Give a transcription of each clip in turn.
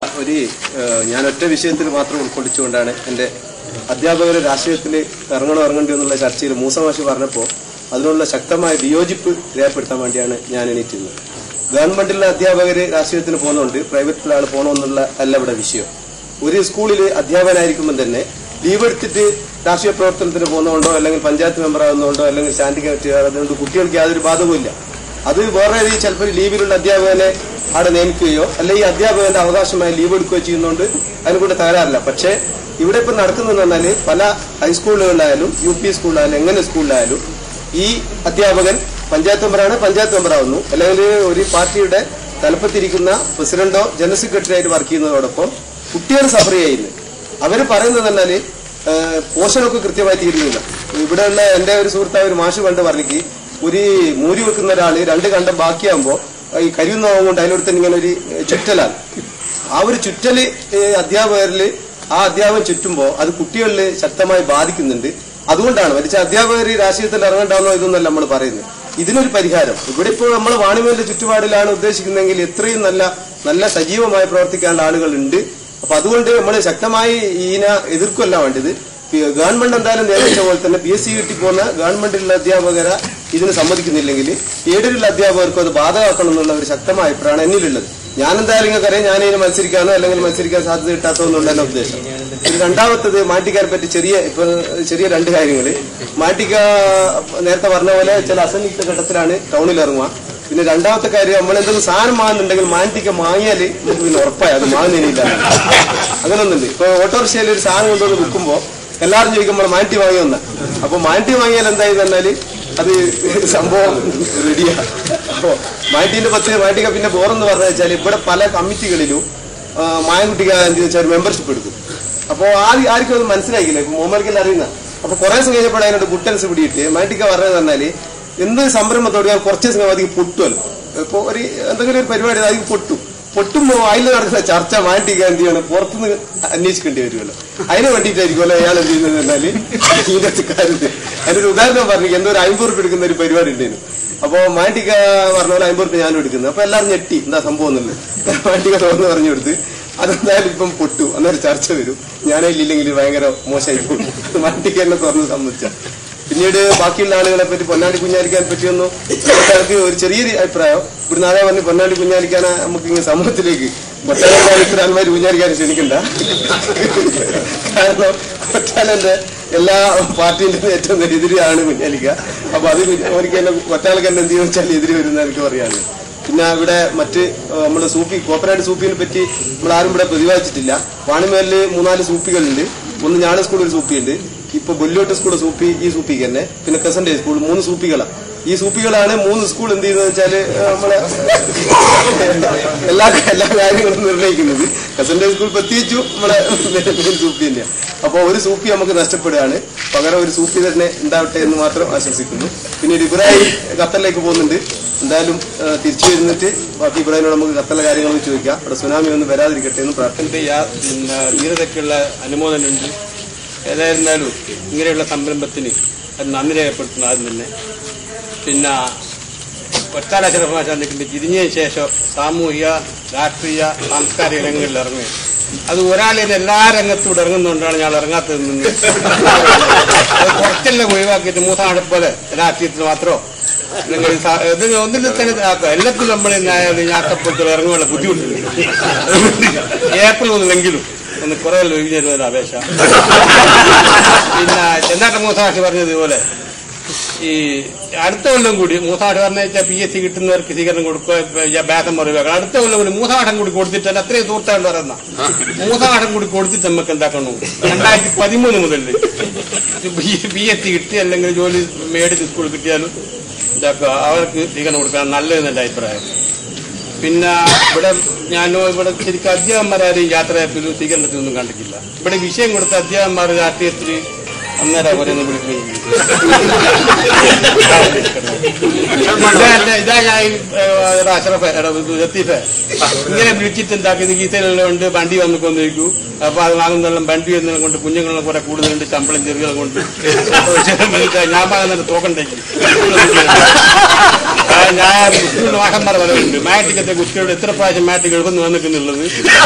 ഒരു ഏഹ്, ഞാൻ ഒറ്റ വിഷയത്തിൽ മാത്രം ഉൾക്കൊള്ളിച്ചുകൊണ്ടാണ് എൻ്റെ അധ്യാപകർ രാഷ്ട്രീയത്തിൽ ഇറങ്ങണോ ഇറങ്ങണ്ടോ എന്നുള്ള ചർച്ചയിൽ മൂസമാഷി പറഞ്ഞപ്പോൾ അതിനുള്ള ശക്തമായ വിയോജിപ്പ് രേഖപ്പെടുത്താൻ വേണ്ടിയാണ് ഞാൻ എണീറ്റുന്നത് ഗവൺമെന്റിലെ അധ്യാപകർ രാഷ്ട്രീയത്തിന് പോകുന്നുണ്ട് പ്രൈവറ്റിലാണ് പോകണമെന്നുള്ള അല്ല ഇവിടെ വിഷയം ഒരു സ്കൂളിൽ അധ്യാപകനായിരിക്കുമ്പോൾ തന്നെ ലീവ് എടുത്തിട്ട് രാഷ്ട്രീയ പ്രവർത്തനത്തിന് പോകുന്നതുകൊണ്ടോ അല്ലെങ്കിൽ പഞ്ചായത്ത് മെമ്പർ ആകുന്നതുകൊണ്ടോ അല്ലെങ്കിൽ സ്റ്റാൻഡിംഗ് കമ്മിറ്റി അതുകൊണ്ട് കുട്ടികൾക്ക് യാതൊരു ബാധകവുമില്ല അത് വേറെ ഒരു ചിലപ്പോൾ ലീവിലുള്ള അധ്യാപകനെ അവിടെ നിയമിക്കുകയോ അല്ലെങ്കിൽ ഈ അധ്യാപകന്റെ അവകാശമായി ലീവ് എടുക്കുകയോ ചെയ്യുന്നതുകൊണ്ട് അതിനെക്കൊണ്ട് തകരാറില്ല പക്ഷേ ഇവിടെ ഇപ്പം നടക്കുന്നതെന്ന് പറഞ്ഞാൽ പല ഹൈസ്കൂളുകളിലായാലും യു പി സ്കൂളിലായാലും എങ്ങനെ സ്കൂളിലായാലും ഈ അധ്യാപകൻ പഞ്ചായത്ത് മെമ്പറാണ് പഞ്ചായത്ത് മെമ്പറാവുന്നു അല്ലെങ്കിൽ ഒരു പാർട്ടിയുടെ തലപ്പത്തിരിക്കുന്ന പ്രസിഡന്റോ ജനറൽ സെക്രട്ടറി ആയിട്ട് വർക്ക് ചെയ്യുന്നതോടൊപ്പം കുട്ടികൾ സഫർ ചെയ്യുന്നു അവര് പറയുന്നത് പറഞ്ഞാല് ഏഹ്, പോഷണമൊക്കെ കൃത്യമായി തീരുന്നില്ല ഇവിടെയുള്ള എന്റെ ഒരു സുഹൃത്തായ ഒരു മാഷ് പണ്ട് പറഞ്ഞിക്ക് ഒരു മൂരി വെക്കുന്ന ഒരാള് രണ്ട് കണ്ടം ബാക്കിയാകുമ്പോ ഈ കരിയുന്നതാവും കൊണ്ട് അതിനടുത്ത് ഇങ്ങനെ ഒരു ചുറ്റലാണ് ആ ഒരു ചുറ്റല് ഏഹ്, അധ്യാപകരില് ആ അധ്യാപകൻ ചുറ്റുമ്പോ അത് കുട്ടികളിൽ ശക്തമായി ബാധിക്കുന്നുണ്ട് അതുകൊണ്ടാണ് മരിച്ച അധ്യാപകർ ഈ രാഷ്ട്രീയത്തിൽ ഇറങ്ങണ്ടാവുന്നോ ഇതൊന്നല്ല നമ്മൾ പറയുന്നത് ഇതിനൊരു പരിഹാരം ഇവിടെ ഇപ്പോൾ നമ്മൾ വാണിമേലിന്റെ ചുറ്റുപാടിലാണ് ഉദ്ദേശിക്കുന്നതെങ്കിൽ എത്രയും നല്ല നല്ല സജീവമായി പ്രവർത്തിക്കാനുള്ള ആളുകൾ ഉണ്ട് അപ്പൊ അതുകൊണ്ട് നമ്മൾ ശക്തമായി ഇതിനെ എതിർക്കല്ല വേണ്ടത് പി- ഗവൺമെന്റ് എന്തായാലും നിയമിച്ച പോലെ തന്നെ പി എസ് സി കിട്ടി പോകുന്ന ഗവൺമെന്റിലുള്ള അധ്യാപകരെ ഇതിന് സമ്മതിക്കുന്നില്ലെങ്കിൽ ഏടിലുള്ള അധ്യാപകർക്കും അത് ബാധകമാക്കണം എന്നുള്ള ഒരു ശക്തമായ അഭിപ്രായമാണ് എന്നിലുള്ളത് ഞാൻ എന്തായാലും നിങ്ങൾക്കറിയാം ഞാൻ ഇതിന് മത്സരിക്കാനോ അല്ലെങ്കിൽ മത്സരിക്കാൻ സാധ്യത കിട്ടാത്തോ എന്നുള്ള എന്റെ ഉദ്ദേശം ഇത് രണ്ടാമത്തത് മാറ്റിക്കാരെ പറ്റി ചെറിയ ഇപ്പൊ ചെറിയ രണ്ട് കാര്യങ്ങള് മാറ്റിക്ക നേരത്തെ പറഞ്ഞ പോലെ ചില അസന്നിഗ്ധ ഘട്ടത്തിലാണ് ടൗണിൽ ഇറങ്ങുക പിന്നെ രണ്ടാമത്തെ കാര്യം നമ്മൾ എന്തെങ്കിലും സാധനം വാങ്ങുന്നുണ്ടെങ്കിൽ മാറ്റിക്ക വാങ്ങിയാല് നമുക്ക് പിന്നെ ഉറപ്പായി അത് വാങ്ങുന്നില്ല അങ്ങനൊന്നുണ്ട് ഇപ്പൊ ഓട്ടോറിക്ഷയിൽ ഒരു സാധനം കൊണ്ടുവന്ന് വിൽക്കുമ്പോ എല്ലാവരും ചോദിക്കും നമ്മൾ മാറ്റി വാങ്ങിയൊന്ന അപ്പൊ മാറ്റി വാങ്ങിയാൽ എന്തായി പറഞ്ഞാല് അത് സംഭവം റെഡിയാ അപ്പൊ മാറ്റീന്റെ പത്ത് മാറ്റിക്ക പിന്നെ ബോറെന്ന് പറഞ്ഞു വെച്ചാൽ ഇവിടെ പല കമ്മിറ്റികളിലും ആ, മായൻകുട്ടിക്ക് എന്ത് വെച്ചാൽ ഒരു മെമ്പർഷിപ്പ് എടുക്കും അപ്പൊ ആര് ആർക്കും അത് മനസ്സിലാക്കില്ല ഇപ്പൊ മോമൽക്കെല്ലാം അറിയുന്ന അപ്പൊ കുറെ ദിവസം കഴിഞ്ഞപ്പോൾ അതിനോട് ഗുട്ടൻസ് പിടിയിട്ട് മാറ്റിക്ക പറഞ്ഞത് പറഞ്ഞാല് എന്ത് സംരംഭത്തോട് ഞാൻ കുറച്ച് ദിവസം കഴിയുമ്പോൾ അതിന് പൊട്ടുമല്ലോ ഇപ്പൊ ഒരു എന്തെങ്കിലും ഒരു പരിപാടി അതിന് പൊട്ടും പൊട്ടുമ്പോ അതിൽ നടക്കുന്ന ചർച്ച മാറ്റിക്കാൻ എന്ത് ചെയ്യണം പുറത്തുനിന്ന് അന്വേഷിക്കേണ്ടി വരുമല്ലോ അതിന് വേണ്ടിയിട്ടായിരിക്കുമല്ലോ അയാൾ എന്ത് ചെയ്യുന്നത് എന്നാല് ഇതിനകത്ത് കാര്യമുണ്ട് അതിനൊരു ഉദാഹരണം പറഞ്ഞു എന്തോ ഒരു അമ്പത് റുപ്യ എടുക്കുന്ന ഒരു പരിപാടി ഉണ്ടായിരുന്നു അപ്പൊ മാറ്റിക്ക പറഞ്ഞ പോലെ അമ്പത് റുപ്യ ഞാനും എടുക്കുന്നത് അപ്പൊ എല്ലാവരും ഞെട്ടി എന്താ സംഭവം എന്നുള്ളത് മാറ്റിക്ക തുറന്ന് പറഞ്ഞു കൊടുത്ത് അതെന്തായാലും ഇപ്പം പൊട്ടു അന്നൊരു ചർച്ച വരും ഞാനില്ലെങ്കിൽ ഭയങ്കര മോശമായി പോകും മാറ്റിക്ക എന്നെ തുറന്ന് സമ്മതിച്ച പിന്നീട് ബാക്കിയുള്ള ആളുകളെ പറ്റി പൊന്നാടി കുഞ്ഞാലിക്കാൻ പറ്റിയൊന്നും നമുക്ക് ഒരു ചെറിയൊരു അഭിപ്രായം ഇവിടുന്ന് ആളെ പറഞ്ഞ് പൊന്നാടി കുഞ്ഞാലിക്കാനെ നമുക്ക് ഇങ്ങനെ സമൂഹത്തിലേക്ക് കൊട്ടാരക്കാർ ഇത്ര ആൾമാർ കുഞ്ഞാലിക്കാരെ ക്ഷണിക്കണ്ട കാരണം കൊട്ടാലന്റെ എല്ലാ പാർട്ടിന്റെ ഏറ്റവും എതിരെയാണ് കുഞ്ഞാലിക്ക അപ്പൊ അത് അവർക്ക് എന്നെ കൊട്ടാലക്ക് എന്നെ എന്ത് ചോദിച്ചാൽ എതിരെ വരുന്ന എനിക്ക് പറയാണ് പിന്നെ ഇവിടെ മറ്റ് നമ്മുടെ സൂപ്പി കോപ്പറേറ്റ് സൂപ്പിനെ പറ്റി നമ്മൾ ആരും ഇവിടെ പ്രതിപാദിച്ചിട്ടില്ല വാണിമേലില് മൂന്നാല് സൂപ്പികളുണ്ട് ഒന്ന് ഞാണ് സ്കൂളിൽ ഒരു സൂപ്പിയുണ്ട് ഇപ്പൊ ബൊല്ലോട്ട് സ്കൂൾ സൂപ്പി ഈ സൂപ്പിക്ക് തന്നെ പിന്നെ കസന്റെ സ്കൂൾ മൂന്ന് സൂപ്പികളാണ് ഈ സൂപ്പികളാണ് മൂന്ന് സ്കൂൾ എന്ത് ചെയ്യുന്നത് വെച്ചാല് ഏഹ്, നമ്മളെ എല്ലാ എല്ലാ കാര്യങ്ങളും നിർണ്ണയിക്കുന്നത് കസന്റെ സ്കൂൾ പ്രത്യേകിച്ചു നമ്മളെ മെയിൻ സൂപ്പി തന്നെയാണ് അപ്പൊ ഒരു സൂപ്പി നമുക്ക് നഷ്ടപ്പെടുകയാണ് പകരം ഒരു സൂപ്പി തന്നെ ഉണ്ടാവട്ടെ എന്ന് മാത്രം ആശംസിക്കുന്നു പിന്നീട് ഇബ്രാഹിം ഖത്തറിലേക്ക് പോകുന്നുണ്ട് എന്തായാലും ഏഹ്, തിരിച്ചു വരുന്നിട്ട് ബാക്കി ഇബ്രാഹിമിനോട് നമുക്ക് ഖത്തറിലെ കാര്യങ്ങൾ ചോദിക്കാം അവിടെ സുനാമി ഒന്നും വരാതിരിക്കട്ടെ എന്ന് പ്രാർത്ഥന ഇതിന്റെ യാ- പിന്നെ ധീരതയ്ക്കുള്ള അനുമോദനമുണ്ട് ഏതായിരുന്നാലും ഇങ്ങനെയുള്ള സംരംഭത്തിന് അത് നന്ദി രേഖപ്പെടുത്തുന്നു ആദ്യം തന്നെ പിന്നെ ഒറ്റാല ശരഭാഷാന്തിന്റെ തിരിഞ്ഞതിന് ശേഷം സാമൂഹിക രാഷ്ട്രീയ സാംസ്കാരിക രംഗങ്ങളിൽ ഇറങ്ങുക അത് ഒരാളിൽ എല്ലാ രംഗത്തും ഇറങ്ങുന്നതുകൊണ്ടാണ് ഞാൻ ഇറങ്ങാത്തതെന്ന് അത് കുറച്ചെല്ലാം ഒഴിവാക്കിയിട്ട് മൂന്നാളെ പോലെ രാഷ്ട്രീയത്തിൽ മാത്രമോ അല്ലെങ്കിൽ സ- ഇത് ഒന്നിൽ തന്നെ ആക്കുക എല്ലാത്തിലും നമ്മൾ ഞാക്കപ്പുറത്തിൽ ഇറങ്ങുവാനുള്ള ബുദ്ധിമുട്ടുണ്ട് ഏപ്രിൽ മുതലെങ്കിലും ഒന്ന് കുറെ വിജയം അപേക്ഷ പിന്നെ ചെന്നാട്ട മൂസാക്ഷി പറഞ്ഞതുപോലെ ഈ അടുത്ത കൊല്ലം കൂടി മൂസാട് പറഞ്ഞ വെച്ചാൽ പി എസ് സി കിട്ടുന്നവർക്ക് സ്വീകരണം കൊടുക്കുക ബേസം പറയുക അടുത്ത കൊല്ലം കൂടി മൂസാടം കൂടി കൊടുത്തിട്ട് അത്രയും സുഹൃത്തായിട്ട് പറയുന്ന മൂസാടം കൂടി കൊടുത്തിട്ട് നമുക്ക് എന്താക്കണം രണ്ടായിരത്തി പതിമൂന്ന് മുതൽ പി എസ് സി കിട്ടി അല്ലെങ്കിൽ ജോലി മേടിച്ച് സ്കൂൾ കിട്ടിയാലും ഇതാക്കുക അവർക്ക് സ്വീകരണം കൊടുക്കാൻ നല്ലതെന്ന് എന്റെ അഭിപ്രായം പിന്നെ ഇവിടെ ഞാൻ ഇവിടെ ശരിക്കും അധ്യാപകന്മാരും യാത്രയപ്പിലും സ്വീകരണത്തിലൊന്നും കണ്ടിട്ടില്ല ഇവിടെ വിഷയം കൊടുത്ത അധ്യാപകന്മാർ രാഷ്ട്രീയത്തിൽ അന്നേരം അവരെന്ന് വിളിക്കുന്നത് ഇതാ ഞാൻ ഈ, ഏഹ്, അഷ്റഫ് എടാ, ഇത് ലത്തീഫെ ഇങ്ങനെ വിളിച്ചിട്ട് എന്താക്കി ഗീതയിലുള്ളതുകൊണ്ട് വണ്ടി വന്നു കൊന്നിരിക്കൂ അപ്പൊ അത് വാങ്ങുന്നെല്ലാം വണ്ടി വരുന്നത് കൊണ്ട് കുഞ്ഞുങ്ങളെ കുറെ കൂടുതലുണ്ട് ശമ്പളം ചെറുകളെ കൊണ്ട് ഞാൻ പറയുന്നത് തോക്കണ്ടേക്ക് ആ, ഞാൻ കുട്ടികളുടെ വാഹന്മാർ പറയുന്നുണ്ട് മാറ്റിക്കത്തെ കുട്ടികളുടെ എത്ര പ്രാവശ്യം മാറ്റി കേൾക്കുന്നു വന്നിട്ടുള്ളത്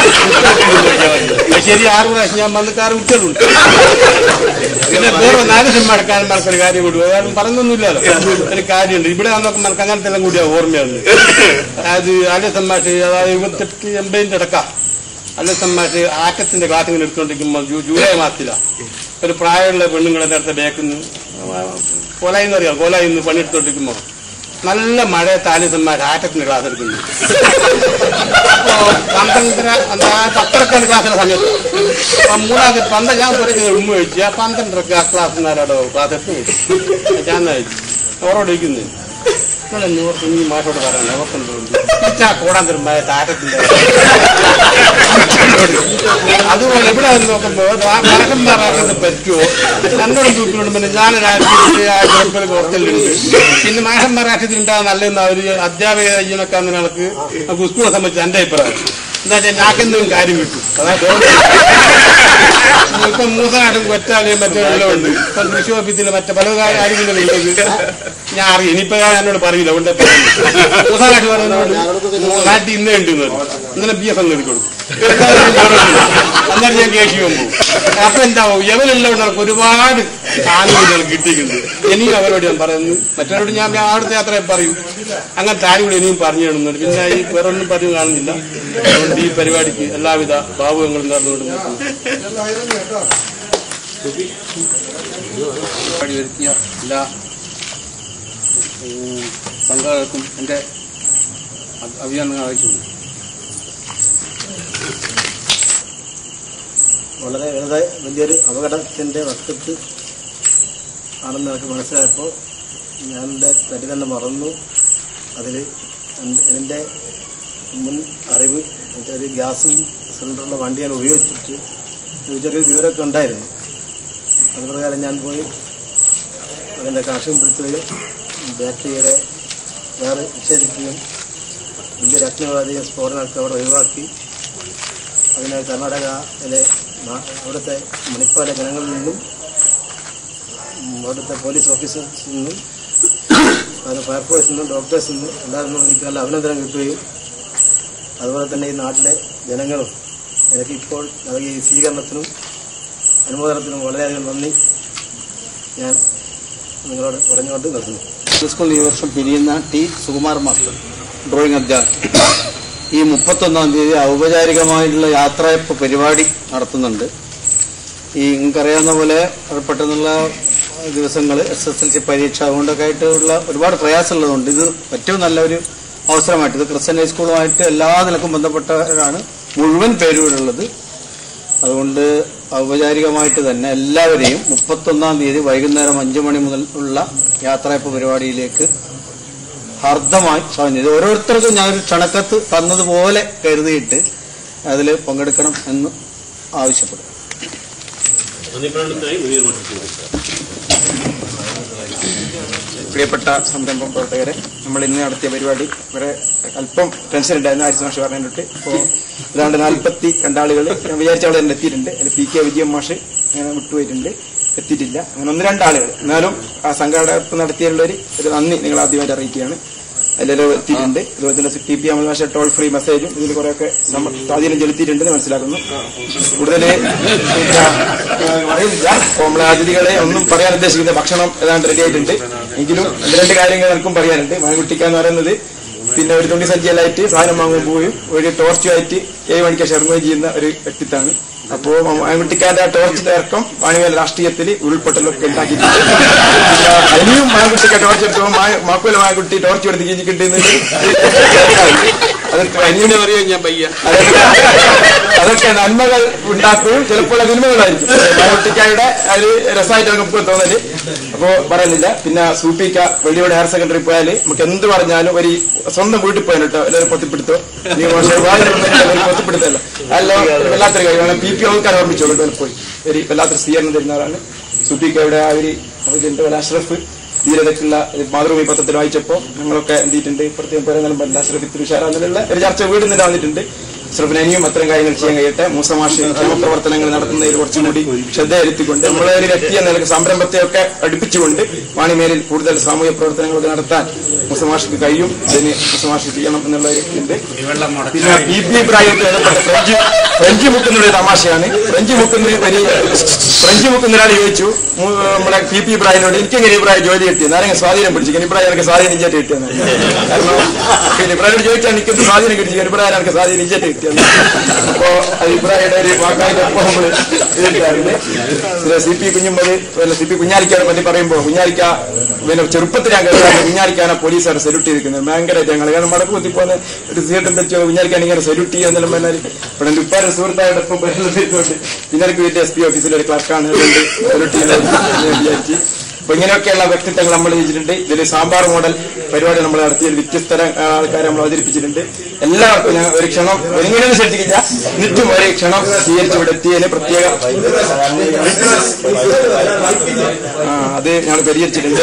ശരി ആറ് പ്രാവശ്യം ഞാൻ വന്നിട്ട് ആറ് കുട്ടികളുണ്ട് പിന്നെ വേറെ നാല് സിം അടക്കാരന്മാർക്ക് ഒരു കാര്യം കൂടി അതാരും പറഞ്ഞൊന്നുമില്ലല്ലോ ഒരു കാര്യമുണ്ട് ഇവിടെ വന്നൊക്കെ നമുക്ക് അങ്ങനത്തെ എല്ലാം കൂടിയാ ഓർമ്മയാണ് അത് അലസമ്മാഷ് അതായത് ഇരുപത്തെട്ട് എൺപതിന്റെ അടക്കാം അലസമ്മാഷ് ആറ്റത്തിന്റെ ക്ലാസ് ഇങ്ങനെ എടുത്തുകൊണ്ടിരിക്കുമ്പോൾ ജൂ- ജൂലൈ മാസത്തിലാ ഒരു പ്രായമുള്ള പെണ്ണുങ്ങളെ അടുത്ത ബാക്കിൽ നിന്ന് കൊലായിന്ന് അറിയാം കൊലായി നിന്ന് പണിയെടുത്തോണ്ടിരിക്കുമ്പോ നല്ല മഴ താലിസന്മാർ ആറ്റത്തിന്റെ ക്ലാസ് എടുക്കുന്നു അപ്പോ പന്ത്രണ്ടര എന്താ പത്തരക്കാണ് ക്ലാസ്സിന്റെ സമയത്ത് അപ്പൊ മൂന്നാമത്തെ പന്ത ഞാൻ കുറച്ച് ഉമ്മ വെച്ചു ആ പന്ത്രണ്ടര ക്ലാസ്സുകാരോടോ ക്ലാസ് എടുത്ത് ഞാൻ ചോദിച്ചു ഓരോട് ഇരിക്കുന്നു നിങ്ങളെ നൂറ് കുഞ്ഞി മാഷോട് പറയണം അവർക്കുണ്ട് ആ കൂടാൻ തരുമ്പോ താറ്റത്തിന്റെ അതുപോലെ ഇവിടെ വന്ന് നോക്കുമ്പോ മറക്കന്മാരാക്കുന്നത് പറ്റുമോ എന്നോട് തൂക്കിലുണ്ട് പിന്നെ ഞാൻ രാഷ്ട്രീയത്തിൽ ഹോസ്റ്റലിലുണ്ട് പിന്നെ മാഷന്മാർ രാഷ്ട്രീയത്തിൽ ഉണ്ടാകാൻ നല്ലതെന്ന് അവര് അധ്യാപക ജീവനക്കാർ നിലക്ക് സ്കൂളെ സംബന്ധിച്ച് എന്റെ അഭിപ്രായം എന്താ വെച്ചാൽ ഞാക്കെന്തെങ്കിലും കാര്യം കിട്ടും അതാ ഇപ്പൊ മൂന്നാടും കൊറ്റാലെയും മറ്റേ ഉള്ളതുണ്ട് ഇപ്പൊ കൃഷി ഓഫീസിൽ മറ്റേ പല കാര്യങ്ങളും ഉള്ളത് ഞാൻ അറിയാം ഇനിയിപ്പോ ഞാൻ എന്നോട് പറയില്ല അതുകൊണ്ട് മൂന്നാട് പറയുന്നത് നാട്ടിൽ ഇന്നേ ഉണ്ട് എന്ന് പറയും. ഇന്നലെ ബി എഫ് എന്ന് എടുക്കും അന്നേരം ഞാൻ കേശി പോകും അപ്പൊ എന്താവും യവനുള്ളവർക്ക് ഒരുപാട് ആനുകൂല്യങ്ങൾ കിട്ടിയിട്ടുണ്ട് ഇനിയും അവരോട് ഞാൻ പറയുന്നു മറ്റവരോട് ഞാൻ ഞാൻ അവിടുത്തെ യാത്ര പറയും അങ്ങനത്തെ ആനുകൂല്യം ഇനിയും പറഞ്ഞു തരുന്നുണ്ട് പിന്നെ ഈ വേറൊന്നും പറഞ്ഞു കാണുന്നില്ല അതുകൊണ്ട് ഈ പരിപാടിക്ക് എല്ലാവിധ ഭാവുകങ്ങളും നടന്നുകൊടുക്കുന്നു പരിപാടി വരുത്തിയ എല്ലാ ഉം, സംഘാടകർക്കും എൻ്റെ അഭി- അഭിനന്ദനങ്ങൾ അറിയിച്ചുകൊണ്ട് വളരെ വളരെ വലിയൊരു അപകടത്തിന്റെ വക്കത്ത് ആണെന്ന് എനിക്ക് മനസ്സിലായപ്പോൾ ഞാൻ എൻ്റെ തടി തന്നെ മറന്നു അതിൽ എൻ്റെ മുൻ അറിവ് എന്നുവെച്ചാൽ ഒരു ഗ്യാസും സിലിണ്ടറിൻ്റെ വണ്ടി ഞാൻ ഉപയോഗിച്ചിട്ട് ഒരു ചെറിയൊരു വിവരമൊക്കെ ഉണ്ടായിരുന്നു അത് പ്രകാരം ഞാൻ പോയി അതിൻ്റെ കണക്ഷൻ പിടിക്കുകയും ബാറ്ററിയുടെ വേറെ വിച്ഛേദിക്കുകയും വലിയൊരു അഗ്നിവാദിയും സ്ഫോടനമൊക്കെ അവിടെ ഒഴിവാക്കി അതിന് കർണാടകയിലെ നാ- അവിടുത്തെ മണിപ്പാല ജനങ്ങളിൽ നിന്നും ഉം, അവിടുത്തെ പോലീസ് ഓഫീസേഴ്സിൽ നിന്നും അത് ഫയർഫോഴ്സിൽ നിന്നും ഡോക്ടേഴ്സിൽ നിന്നും എല്ലാവരും നിന്നും എനിക്ക് നല്ല അഭിനന്ദനം കിട്ടുകയും അതുപോലെ തന്നെ ഈ നാട്ടിലെ ജനങ്ങളും എനിക്ക് ഇപ്പോൾ നൽകിയ ഈ സ്വീകരണത്തിനും അനുമോദനത്തിനും വളരെയധികം നന്ദി ഞാൻ നിങ്ങളോട് പറഞ്ഞുകൊണ്ട് നിർത്തുന്നു സ്കൂൾ ഈ വർഷം പിരിയുന്ന ടി സുകുമാർ മാസ്റ്റർ ഡ്രോയിങ് അധ്യാപകൻ ഈ മുപ്പത്തൊന്നാം തീയതി ഔപചാരികമായിട്ടുള്ള യാത്രയപ്പ് പരിപാടി നടത്തുന്നുണ്ട് ഈ നിങ്ങൾക്കറിയാവുന്ന പോലെ പെട്ടെന്നുള്ള ദിവസങ്ങൾ എസ് എസ് എൽ സി പരീക്ഷ അതുകൊണ്ടൊക്കെ ആയിട്ടുള്ള ഒരുപാട് പ്രയാസമുള്ളതുകൊണ്ട് ഇത് ഏറ്റവും നല്ലൊരു അവസരമായിട്ട് ഇത് ക്രിസ്ത്യൻ ഹൈസ്കൂളുമായിട്ട് എല്ലാ നിലക്കും ബന്ധപ്പെട്ടവരാണ് മുഴുവൻ പേരുകളുള്ളത് അതുകൊണ്ട് ഔപചാരികമായിട്ട് തന്നെ എല്ലാവരെയും മുപ്പത്തൊന്നാം തീയതി വൈകുന്നേരം അഞ്ചു മണി മുതൽ ഉള്ള യാത്രയപ്പ് പരിപാടിയിലേക്ക് ഹർദ്ദമായി സ്വാഗതം ചെയ്തു ഓരോരുത്തർക്കും ഞാനൊരു ക്ഷണക്കത്ത് തന്നതുപോലെ കരുതിയിട്ട് അതിൽ പങ്കെടുക്കണം എന്ന് ആവശ്യപ്പെടും പ്രിയപ്പെട്ട സംരംഭം പ്രവർത്തകരെ നമ്മൾ ഇന്ന് നടത്തിയ പരിപാടി വളരെ അല്പം ടെൻഷൻ ഉണ്ടായിരുന്നു ആരിസ് മാഷ് പറഞ്ഞിട്ട് ഇപ്പോൾ ഏതാണ്ട് നാൽപ്പത്തി രണ്ടാളുകൾ ഞാൻ വിചാരിച്ച അവിടെ തന്നെ എത്തിയിട്ടുണ്ട് അതിൽ പി കെ വിജയൻ മാഷ് അങ്ങനെ വിട്ടുപോയിട്ടുണ്ട് എത്തിയിട്ടില്ല അങ്ങനെ ഒന്ന് രണ്ടാളുകൾ എന്നാലും ആ സംഘാടകപ്പ് നടത്തിയുള്ളൊരു ഒരു നന്ദി നിങ്ങൾ ആദ്യമായിട്ട് അറിയിക്കുകയാണ് അതിലെല്ലാം എത്തിയിട്ടുണ്ട് അതുപോലെ തന്നെ ടി പി അമൽ മാഷ ടോൾ ഫ്രീ മെസ്സേജും ഇതിൽ കുറെയൊക്കെ നമ്മ- സ്വാധീനം ചെലുത്തിയിട്ടുണ്ടെന്ന് മനസ്സിലാക്കുന്നു കൂടുതൽ പറയുന്നില്ല അപ്പോൾ നമ്മളെ അതിഥികളെ ഒന്നും പറയാൻ ഉദ്ദേശിക്കുന്ന ഭക്ഷണം ഏതാണ്ട് റെഡി ആയിട്ടുണ്ട് എങ്കിലും ഒന്ന് രണ്ട് കാര്യങ്ങൾ എനിക്കും പറയാനുണ്ട് മാൻകുട്ടിക്ക എന്ന് പറയുന്നത് പിന്നെ ഒരു തുണി സഞ്ചിയിലായിട്ട് സാധനം വാങ്ങുമ്പോൾ പോയും ഒരു ടോർച്ചുമായിട്ട് ഏഴ് മണിക്ക് ഇറങ്ങുകയും ചെയ്യുന്ന ഒരു വ്യക്തിത്വമാണ് അപ്പോ മാൻകുട്ടിക്കാരുടെ ആ ടോർച്ചിന്റെ ഇറക്കം വാണിവേല രാഷ്ട്രീയത്തിൽ ഉരുൾപൊട്ടലൊക്കെ ഉണ്ടാക്കിയിട്ടുണ്ട് പിന്നെ ഇനിയും മാൻകുട്ടിക്ക ടോർച്ച് എടുത്തപ്പോൾ മാക്കുല മാൻകുട്ടി ടോർച്ച് എടുത്ത് കീഴിക്കിട്ടുന്നത് അതൊക്കെ ഇങ്ങനെ പറയുക ഞാൻ പയ്യ അതൊക്കെ അതൊക്കെ നന്മകൾ ഉണ്ടാക്കുകയും ചിലപ്പോൾ തിന്മകളായിരിക്കും കുട്ടിക്കാരുടെ ഒരു രസമായിട്ട് നമുക്ക് തോന്നല് അപ്പോ പറയുന്നില്ല പിന്നെ സൂപ്പിക്ക വെള്ളിയോട് ഹയർ സെക്കൻഡറി പോയാല് നമുക്ക് എന്ത് പറഞ്ഞാലും ഒരു സ്വന്തം വീട്ടിൽ പോയാൽ കേട്ടോ എല്ലാവരും പൊത്തിപ്പിടുത്തോ നീ മോശം പൊത്തിപ്പിടുത്തല്ലോ അല്ല വല്ലാത്തൊരു കാര്യമാണ് പി പി ആൾക്കാർ ഓർമ്മിച്ചോളൂ പലപ്പോഴും ഒരു വല്ലാത്തൊരു സ്വീകരണം തരുന്നവരാണ് സൂപ്പിക്കയുടെ ആ ഒരു ഇതിന്റെ ഒരു അഷ്റഫ് ധീരതയ്ക്കുള്ള ഒരു മാതൃഭൂമി പത്രത്തിൽ വായിച്ചപ്പോൾ ഞങ്ങളൊക്കെ എന്ത് ചെയ്തിട്ടുണ്ട് പ്രത്യേകം പറയുന്നതും പറ്റില്ല അഷ്റഫ് ഇത്തിരി ഉഷാറാന്നുള്ള ഒരു ചർച്ച വീടുന്നില്ല വന്നിട്ടുണ്ട് ശ്രഭനനിയും അത്തരം കാര്യങ്ങൾ ചെയ്യാൻ കഴിയട്ടെ മൂസമാഷി ക്ഷേമപ്രവർത്തനങ്ങൾ നടത്തുന്നതിൽ കുറച്ചും കൂടി ശ്രദ്ധ ചെലുത്തിക്കൊണ്ട് നമ്മളെ ഒരു വ്യക്തി എന്ന നിലക്ക് സംരംഭത്തെയൊക്കെ അടുപ്പിച്ചുകൊണ്ട് വാണിമേലിൽ കൂടുതൽ സാമൂഹ്യ പ്രവർത്തനങ്ങളൊക്കെ നടത്താൻ മുസമാഷിക്ക് കഴിയും ഇതിന് മുസമാഷി ചെയ്യണം എന്നുള്ള ഒരു ഇതുണ്ട് പിന്നെ ബി പി ഇബ്രാഹിമത്തെ ബന്ധപ്പെട്ട ഫ്രഞ്ച് ഫ്രഞ്ച് മുക്കുന്ന ഒരു തമാശയാണ് ഫ്രഞ്ച് മുക്കുന്ന ഒരു ഫ്രഞ്ച് മുക്കുന്ന ഒരാൾ ചോദിച്ചു മു- നമ്മളെ പി പി ഇബ്രാഹിമിനോട് എനിക്ക് എങ്ങനെ ഇബ്രാഹിം ജോലി കിട്ടിയത് ആരെങ്കിലും സ്വാധീനം പിടിച്ചു ഇബ്രാഹിം എനിക്ക് സ്വാധീനം ഇഞ്ചറ്റ് കിട്ടിയെന്ന് കാരണം പിന്നെ ഇബ്രാഹിമോട് ചോദിച്ചാൽ എനിക്ക് എന്ത് സ്വാധീനം കിട്ടി ഇബ്രാഹിം എനിക്ക് സ്വാധീനം ഇഞ്ചറ്റ് കിട്ടിയെന്ന് അപ്പോ അത് ഇബ്രാഹിയുടെ ഒരു വാക്കായിട്ട് എപ്പോ നമ്മള് ഇതിട്ടായിരുന്നു സി പി കുഞ്ഞുമ്പത് പിന്നെ സി പി കുഞ്ഞാലിക്കാനെ പറ്റി പറയുമ്പോൾ കുഞ്ഞാലിക്ക പിന്നെ ചെറുപ്പത്തിൽ ഞാൻ കേട്ടതാണ് കുഞ്ഞാലിക്കാനെ പോലീസുകാരെ സെല്യൂട്ട് ചെയ്തിരിക്കുന്നത് ഭയങ്കരമായിട്ട് ഞങ്ങൾ കാരണം മടക്ക് കുത്തി പോലെ ഒരു തിയേറ്ററിൽ വെച്ച് കുഞ്ഞാലിക്കാൻ ഇങ്ങനെ സെല്യൂട്ട് ചെയ്യാന്നെല്ലാം പറഞ്ഞാൽ ഇവിടെ എന്റെ ഉപ്പാരുടെ സുഹൃത്തായിട്ട് ഇപ്പം വരുന്നുണ്ട് കുഞ്ഞാലിക്ക് വീട്ടിൽ എസ് പി ഓഫീസിലെ ഒരു ക്ലർക്കാണ് അതുകൊണ്ട് സെല്യൂട്ട് ചെയ്യുന്നത് ഞാൻ വിചാരിച്ചു അപ്പൊ ഇങ്ങനെയൊക്കെയുള്ള വ്യക്തിത്വങ്ങൾ നമ്മൾ വെച്ചിട്ടുണ്ട് ഇതിൽ സാമ്പാർ മോഡൽ പരിപാടി നമ്മൾ നടത്തി ഒരു വ്യത്യസ്ത ആൾക്കാരെ നമ്മൾ അവതരിപ്പിച്ചിട്ടുണ്ട് എല്ലാവർക്കും ഞാൻ ഒരു ക്ഷണം ഒരുങ്ങനെ ശ്രദ്ധിക്കില്ല എന്നിട്ടും ഒരു ക്ഷണം സ്വീകരിച്ച് ഇവിടെ എത്തിയതിന് പ്രത്യേക ആ അത് ഞങ്ങൾ പരിഹരിച്ചിട്ടുണ്ട്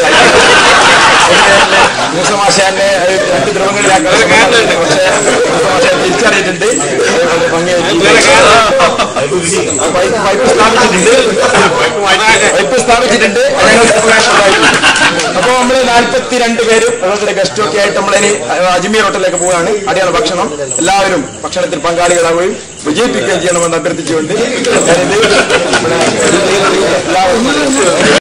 മൂസമാശാന്റെ രണ്ട് ദ്രവങ്ങളിലാക്കാൻ പക്ഷേ മൂസമാശാൻ തിരിച്ചറിയിട്ടുണ്ട് അതേപോലെ ഭംഗിയായിട്ട് പൈപ്പ് പൈപ്പ് സ്ഥാപിച്ചിട്ടുണ്ട് പൈപ്പ് സ്ഥാപിച്ചിട്ടുണ്ട് അപ്പൊ നമ്മള് നാല്പത്തി രണ്ട് പേരും അതുപോലെ ഗസ്റ്റും ഒക്കെ ആയിട്ട് നമ്മളിനി അജ്മീർ ഹോട്ടലിലേക്ക് പോവുകയാണ് അടിയാണ് ഭക്ഷണം എല്ലാവരും ഭക്ഷണത്തിൽ പങ്കാളികളാവുകയും വിജയിപ്പിക്കുകയും ചെയ്യണമെന്ന് അഭ്യർത്ഥിച്ചുകൊണ്ട് ഞാനിത് ഇവിടെ എല്ലാവരും